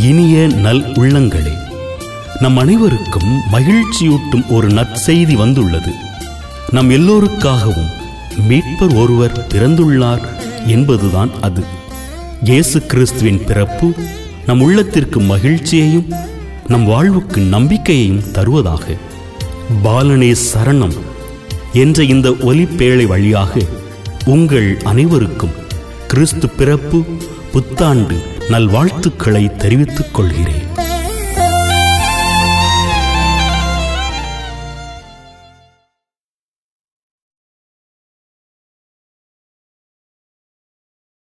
இனிய நல் உள்ளங்களே நம் அனைவருக்கும் மகிழ்ச்சியூட்டும் ஒரு நற்செய்தி வந்துள்ளது நம் எல்லோருக்காகவும் மீட்பர் ஒருவர் பிறந்துள்ளார் என்பதுதான் அது இயேசு கிறிஸ்துவின் பிறப்பு நம் உள்ளத்திற்கு மகிழ்ச்சியையும் நம் வாழ்வுக்கு நம்பிக்கையையும் தருவதாக பாலனே சரணம் என்ற இந்த ஒலிப்பேழை வழியாக உங்கள் அனைவருக்கும் கிறிஸ்து பிறப்பு புத்தாண்டு நல்வாழ்த்துக்களை தெரிவித்துக் கொள்கிறேன்